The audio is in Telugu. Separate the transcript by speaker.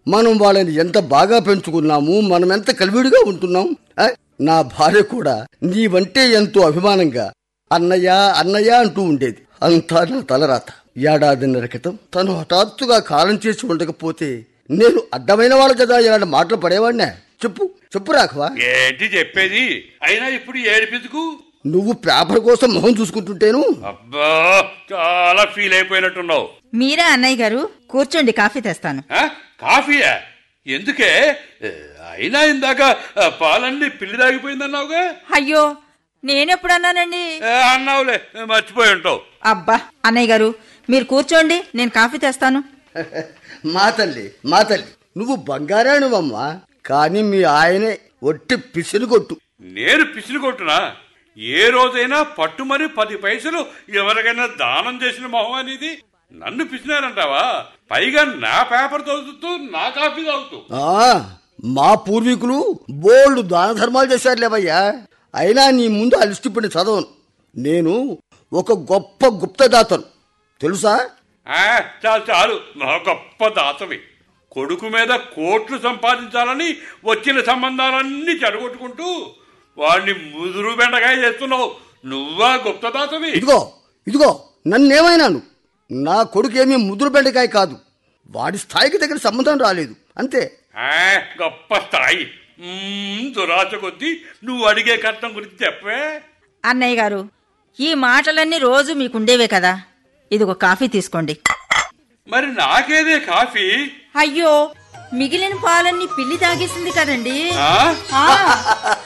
Speaker 1: మనం వాళ్ళని ఎంత బాగా పెంచుకున్నాము మనం ఎంత కలివిడిగా ఉంటున్నాం ఆ, నా భార్య కూడా నీవంటే ఎంతో అభిమానంగా అన్నయ్య అన్నయ్య అంటూ ఉండేది అంతా నా తలరాత ఏడాదిన్నర క్రితం తను హఠాత్తుగా కాలం చేసి ఉండకపోతే నేను అడ్డమైన వాళ్ళ కదా ఇలాంటి మాటలు పడేవాడినా చెప్పు చెప్పు రాఘవా
Speaker 2: ఏంటి చెప్పేది అయినా ఇప్పుడు ఏడిపించుకు
Speaker 1: నువ్వు పేపర్ కోసం మొహం చూసుకుంటుంటేను
Speaker 2: అబ్బా చాలా ఫీల్ అయిపోయినట్టున్నావు
Speaker 3: మీరా అన్నయ్య గారు కూర్చోండి కాఫీ తెస్తాను
Speaker 2: ఆ? కాఫీయా ఎందుకే ఏ, అయినా ఇందాక ఆ, పాలన్నీ పిల్లి దాగిపోయిందన్నావుగా
Speaker 3: అయ్యో నేనెప్పుడన్నానండి
Speaker 2: ఏ, అన్నావులే మర్చిపోయి ఉంటావు
Speaker 3: అబ్బా అన్నయ్య గారు మీరు కూర్చోండి నేను కాఫీ తెస్తాను
Speaker 1: మా తల్లి మా తల్లి నువ్వు బంగారానివమ్మా కానీ మీ ఆయనే ఒట్టి పిసిరిగొట్టు
Speaker 2: నేను పిసిని కొట్టునా ఏ రోజైనా పట్టుమని పది పైసలు ఎవరికైనా దానం చేసిన మొహం అనేది నన్ను పిసినారంటావా పైగా నా పేపర్ చదువుతూ నా కాఫీ తాగుతూ
Speaker 1: ఆ, మా పూర్వీకులు బోల్డ్ దాన ధర్మాలు చేశారు లేవయ్యా అయినా నీ ముందు అలిస్టిపడి చదవను నేను ఒక గొప్ప గుప్తదాతను తెలుసా
Speaker 2: ఆ, చాలు చాలు నా గొప్ప దాతవి కొడుకు మీద కోట్లు సంపాదించాలని వచ్చిన సంబంధాలన్నీ చెడగొట్టుకుంటూ వాడిని ముదురు బెండకాయ చేస్తున్నావు నువ్వా గుప్త దాతవి
Speaker 1: ఇదిగో ఇదిగో నన్నేమైనాను నా కొడుకేమీ ముదురు బెండకాయ కాదు వాడి స్థాయికి దగ్గర సంబంధం రాలేదు అంతే
Speaker 2: ఆ, గొప్ప స్థాయి మ్మ్, దురాశ కొద్దీ నువ్వు అడిగే కట్నం గురించి చెప్పే
Speaker 3: అన్నయ్య గారు ఈ మాటలన్నీ రోజు మీకుండేవే కదా ఇదిగో కాఫీ తీసుకోండి
Speaker 2: మరి నాకేదే కాఫీ
Speaker 3: అయ్యో మిగిలిన పాలన్నీ పిల్లి తాగేసింది కదండి
Speaker 2: ఆ?
Speaker 3: ఆ,